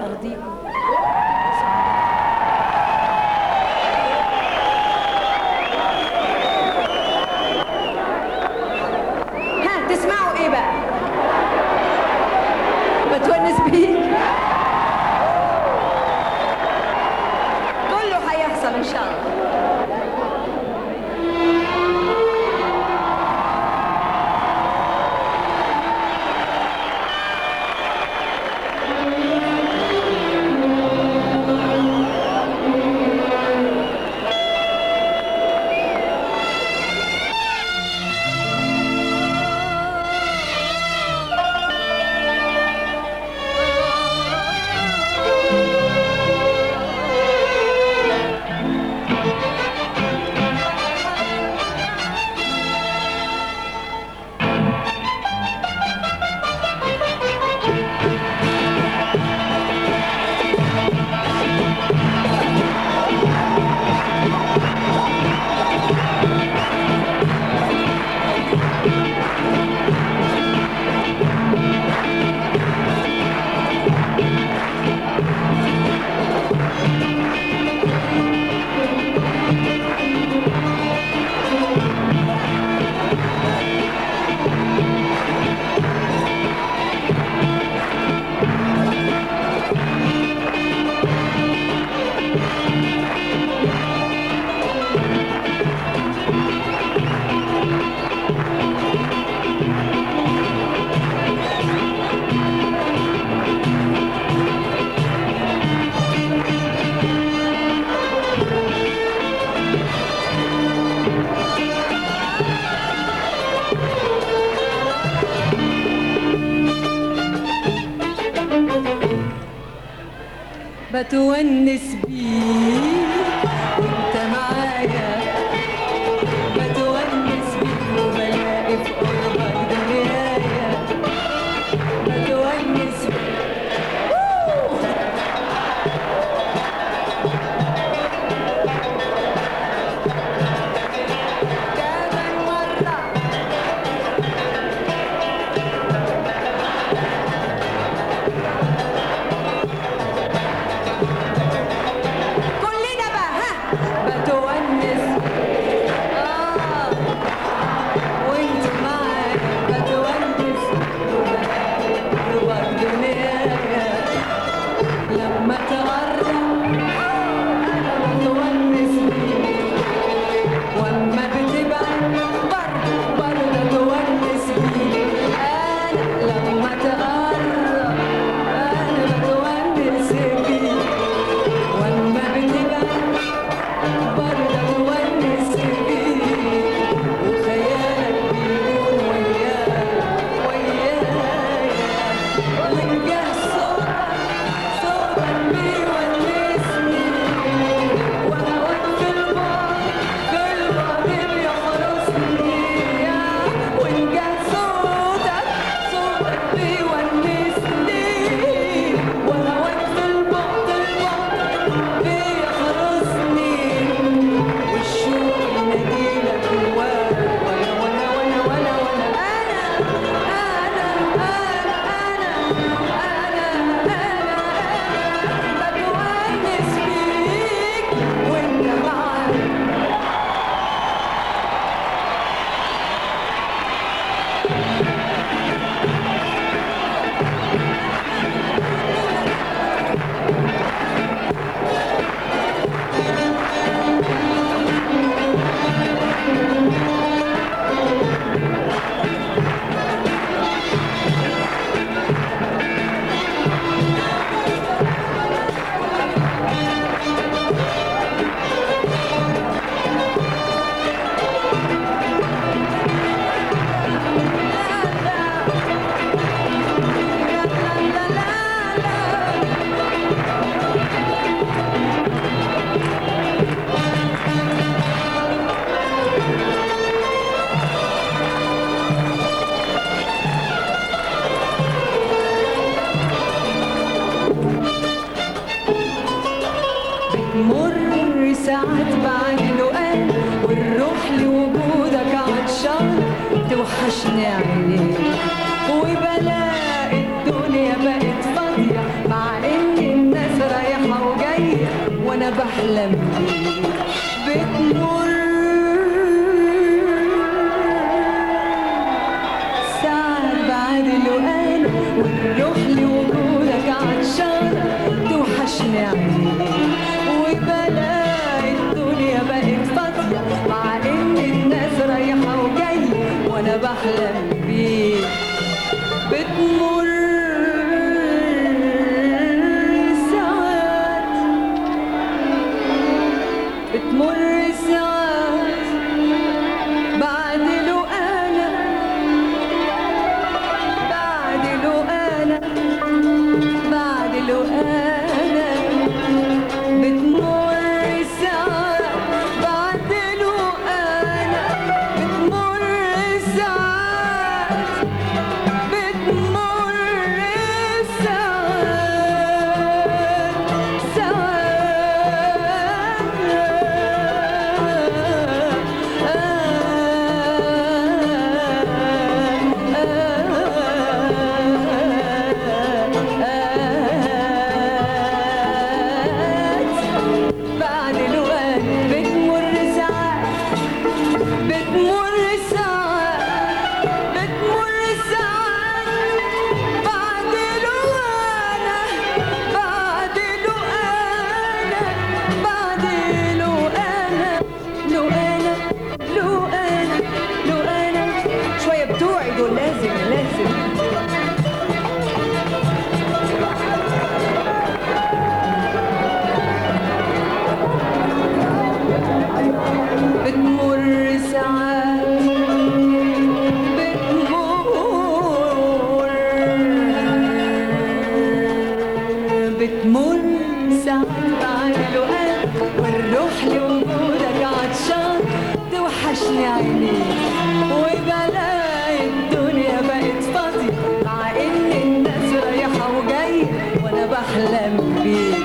ارضيكم ها تسمعوا ايه بقى بتونس بيه كله هيحصل ان شاء الله بتونس بيك وانت معايا بتونس بيك وبلاقي في قربك دنيايا بتونس بيك كمان مرة كلنا بقى ها بتونس اه وانت معايا بتونس قربك دنيايا لما تغرب انا بتونس بيك واما بتبعد برضه برضه بتونس بيك انا لما تغرب انا بتونس بيك واما بتبعد برضه بتونس بيك وخيالك بيكون ويايا ويايا وإن جه صوتك صوتك بيونسني وأنا واقف في البعد في البعد بيحرسني وإن جه صوتك صوتك بيونسني وأنا واقف في البعد البعد بيحرسني والشوق يناديلك جواك وأنا وأنا وأنا وأنا وأنا أنا أنا أنا أنا أنا بتونس بيك وأنت معايا بتمر ساعات بعد لقاء والروح لوجودك عطشان توحشني عينيك وبلاقي الدنيا بقت فاضية مع ان وانا بحلم بيك بتمر ساعات بعد الوقان ونروح لوجودك عطشان توحشني عينيك وبلاقي الدنيا بقت فاضية مع ان الناس رايحة وجاية وانا بحلم بيك بتمر ساعات بتمر ساعات بعد لو انا بعد لو انا بعد لو انا بتمر ساعات بعد لو انا بتمر ساعات بتمر ساعات ساعات بعد الوقت بتمر ساعات بتمر ساعات بتمر ساعات بعد لو انا بعد لو انا بعد لو انا لو انا لو انا لو انا شويه بتوعي دول لازم لازم بتمر ساعات بتمر بتمر ساعات بعد الوقت والروح لوجودك عطشان توحشني عينيك وبلاقي الدنيا بقت فاضية مع ان الناس رايحة وجاية وانا بحلم بيك